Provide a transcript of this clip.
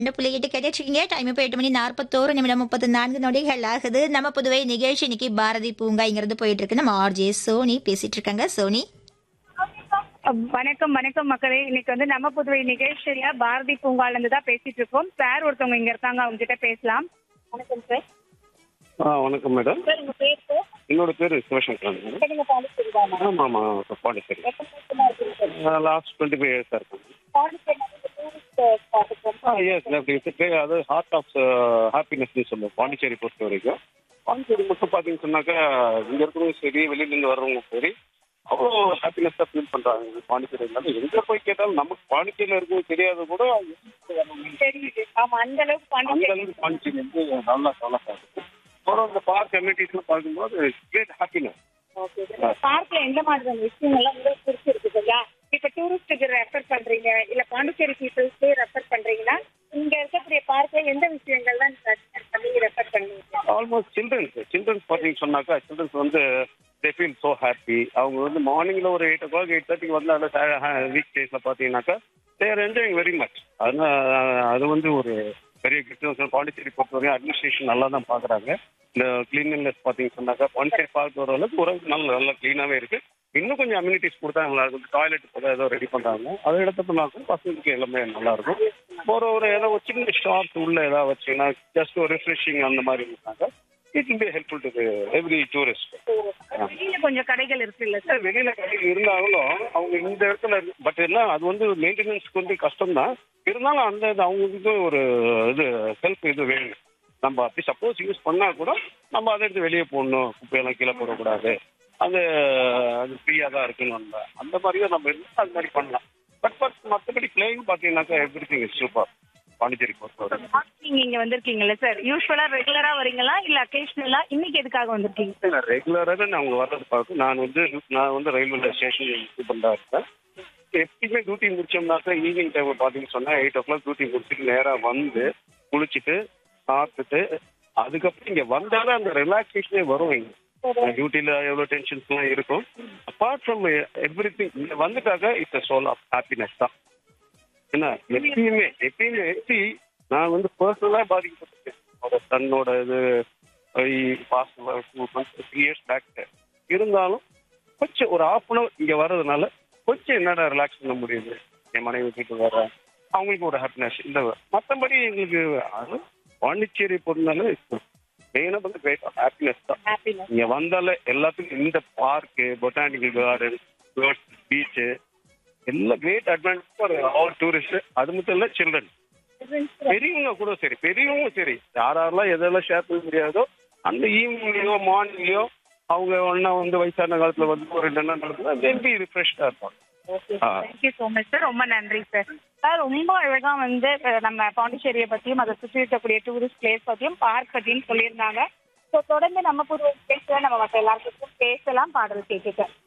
இந்த புள்ளிகிட்டு கேட்டுருக்கீங்க டைம் இப்போ எட்டு மணி நாற்பத்தோரு நிமிடம் முப்பத்தி நான்கு நொடிகள் ஆகுது நம்ம புதுவை நிகழ்ச்சி இன்னைக்கு பாரதி பூங்காங்கிறது போயிட்டு இருக்கு நம்ம ஆர்ஜே சோனி பேசிட்டு இருக்காங்க சோனி வணக்கம் வணக்கம் மக்களே இன்னைக்கு வந்து நம்ம புதுவை நிகழ்ச்சியில பாரதி பூங்கால இருந்து தான் பேசிட்டு இருக்கோம் சார் ஒருத்தவங்க இங்க இருக்காங்க அவங்க கிட்ட பேசலாம் வணக்கம் சார் ஆ வணக்கம் மேடம் சார் உங்க பேர் சார் என்னோட பேர் சிவசங்கரன் மேடம் நீங்க பாண்டிச்சேரி தானா ஆமாம் ஆமாம் பாண்டிச்சேரி எத்தனை வருஷமா இருக்கீங்க சார் லாஸ்ட் டுவெண்ட்டி ஃபைவ் இயர்ஸாக இருக்கும் பாண்டிச்சேரி டூரிஸ்ட் ஸ்பாட்டுக்கு ஆ எஸ் அப்படி இருக்கு அது ஹார்ட் ஆஃப் ஹாப்பினஸ்னு சொல்லுவோம் பாண்டிச்சேரி பொறுத்த வரைக்கும் பாண்டிச்சேரி மட்டும் பார்த்தீங்கன்னு சொன்னாக்கா இங்கே இருக்கிறவங்க சரி வெளியிலேருந்து வர்றவங்க சரி அவ்வளோ ஹாப்பினஸ்ஸாக ஃபீல் பண்ணுறாங்க பாண்டிச்சேரி இருந்தாலும் எங்கே போய் கேட்டாலும் நமக்கு பாண்டிச்சேரியில் இருக்கவங்க தெரியாத கூட தெரியுது ஆமா அந்த அளவுக்கு அந்த பாண்டிச்சேரி அளவுக்கு பாண்டிச்சேரி வந்து நல்லா டெவலப் ஆகுது அப்புறம் இந்த பார்க் கம்யூனிட்டிஸ்லாம் பார்க்கும்போது கிரேட் ஹாப்பினஸ் பார்க்ல எந்த மாதிரியான விஷயங்கள்லாம் உங்களுக்கு பிடிச்சிருக்கு சரியா இப்ப டூரிஸ்டுக்கு ரெஃபர் பண்றீங்க இல்ல பாண்டிச்சேரி பீப்புள்ஸ்க்கு ரெஃபர் பண்றீங்கன்னா இங்க இருக்கக்கூடிய பார்க்ல எந்த விஷயங்கள்லாம் நீங்க பண்ணி ரெஃபர் பண்ணுவீங்க ஆல்மோஸ்ட் சில்ட்ரன்ஸ் சில்ட்ரன்ஸ் பார்த்தீங்கன்னு சொன்னாக்கா சில்ட்ரன்ஸ் வந்து தே ஃபீல் ஸோ ஹாப்பி அவங்க வந்து மார்னிங்கில் ஒரு எயிட் ஓ கிளாக் எயிட் தேர்ட்டிக்கு வந்து அதில் வீக் டேஸில் பார்த்தீங்கன்னாக்கா தேர் என்ஜாயிங் வெரி மச் அதனால் அது வந்து ஒரு பெரிய கிஃப்ட் பாண்டிச்சேரி பொறுத்தவரைக்கும் அட்மினிஸ்ட்ரேஷன் நல்லா தான் பார்க்குறாங்க இந்த கிளீன்லினஸ் பார்த்தீங்கன்னு சொன்னாக்கா பாண்டிச்சேரி பார்க் வர அளவுக்கு ஒரு நல்ல நல்லா க்ளீனாகவே இருக்குது இன்னும் கொஞ்சம் அம்யூனிட்டிஸ் கொடுத்தா நல்லா இருக்கும் டாய்லெட் கூட ஏதோ ரெடி பண்ணுறாங்க அதை எடுத்தப்பனாக்கும் பசங்களுக்கு எல்லாமே நல்லா இருக்கும் ஒரு ஒரு ஏதோ ஒரு சின்ன ஷாப்ஸ் உள்ள ஏதாவது வச்சுன்னா ஜஸ்ட் ஒரு ரிஃப்ரெஷிங் அந்த மாதிரி இருந்தாங்க it will be helpful to every tourist வெளியில கொஞ்சம் கடைகள் இருக்கு இல்ல சார் வெளியில கடையில் இருந்தாலும் அவங்க இந்த இடத்துல பட் என்ன அது வந்து மெயின்டெனன்ஸ்க்கு வந்து கஷ்டம் தான் இருந்தாலும் அந்த இது அவங்களுக்கு ஒரு இது செல்ஃப் இது வேணும் நம்ம அப்படி சப்போஸ் யூஸ் பண்ணா கூட நம்ம அதை எடுத்து வெளியே போடணும் குப்பையெல்லாம் கீழே போடக்கூடாது அது அது ஃப்ரீயாக தான் இருக்குன்னு வந்தா அந்த மாதிரியும் நம்ம இருந்தால் அது மாதிரி பண்ணலாம் பட் பட் மற்றபடி பிளேயிங் பார்த்தீங்கன்னாக்கா everything is super Pondicherry பொறுத்தவரை நீங்க இங்க வந்திருக்கீங்கல்ல சார் யூஸ்வலா ரெகுலரா வரீங்களா இல்ல அக்கேஷனலா இன்னைக்கு எதுக்காக வந்திருக்கீங்க ரெகுலராக நான் அவங்க வர்றது பார்க்கும் நான் வந்து நான் வந்து ரயில்வே ஸ்டேஷன் சூப்பராக இருக்கேன் எப்பயுமே டியூட்டி முடிச்சோம்னாக்கா ஈவினிங் டைம் பார்த்தீங்கன்னு சொன்னால் எயிட் ஓ கிளாக் டியூட்டி முடிச்சுட்டு நேராக வந்து குளிச்சுட்டு சாப்பிட்டுட்டு அதுக்கப்புறம் இங்கே வந்தாலும் அந்த ரிலாக்ஸேஷனே வரும் இங்கே டியூட்டியில் எவ்வளோ டென்ஷன்ஸ்லாம் இருக்கும் அப்பார்ட் ஃப்ரம் எவ்ரி திங் இங்கே வந்துட்டாக்க இட்ஸ் சோல் ஆஃப் ஹாப்பினஸ் தான் என்ன எப்பயுமே எப்பயுமே எப்படி நான் வந்து பர்சனலாக பாதிக்கப்பட்டிருக்கேன் ஒரு தன்னோட இது past two months three years back இருந்தாலும் கொஞ்சம் ஒரு ஹாஃப் அன் அவர் இங்கே வர்றதுனால கொஞ்சம் என்னடா ரிலாக்ஸ் பண்ண முடியுது என் மனைவி வீட்டுக்கு வர அவங்களுக்கு ஒரு ஹாப்பினஸ் இந்த மற்றபடி எங்களுக்கு அது பாண்டிச்சேரி பொறுத்தனால மெயினாக வந்து கிரேட் ஹாப்பினஸ் தான் ஹாப்பினஸ் இங்க வந்தாலே எல்லாத்துக்கும் இந்த பார்க்கு பொட்டானிக்கல் கார்டன் பீச்சு எல்லாம் great advantage for all tourist அது மட்டும் இல்ல சில்ட்ரன் பெரியவங்க கூட சரி பெரியவங்க சரி யார் யாரெல்லாம் எதெல்லாம் ஷேர் பண்ண முடியாதோ அந்த ஈவினிங்லயோ மார்னிங்லயோ அவங்க ஒன்னா வந்து வயசான காலத்துல வந்து ஒரு ரெண்டு நாள் நடத்துல திருப்பி ரிஃப்ரெஷ்டா இருப்பாங்க ஆ. தேங்க்யூ ஸோ மச் சார் ரொம்ப நன்றி சார் சார் ரொம்ப அழகா வந்து அஹ், நம்ம பாண்டிச்சேரியை பத்தியும் அதை சுற்றி இருக்கக்கூடிய டூரிஸ்ட் பிளேஸ் பத்தியும் பார்க் பத்தியும் சொல்லியிருந்தாங்க ஸோ தொடர்ந்து நம்ம புது பேசல நம்ம மற்ற எல்லாருக்கும் பேசலாம் பாடல் கேட்டுக்க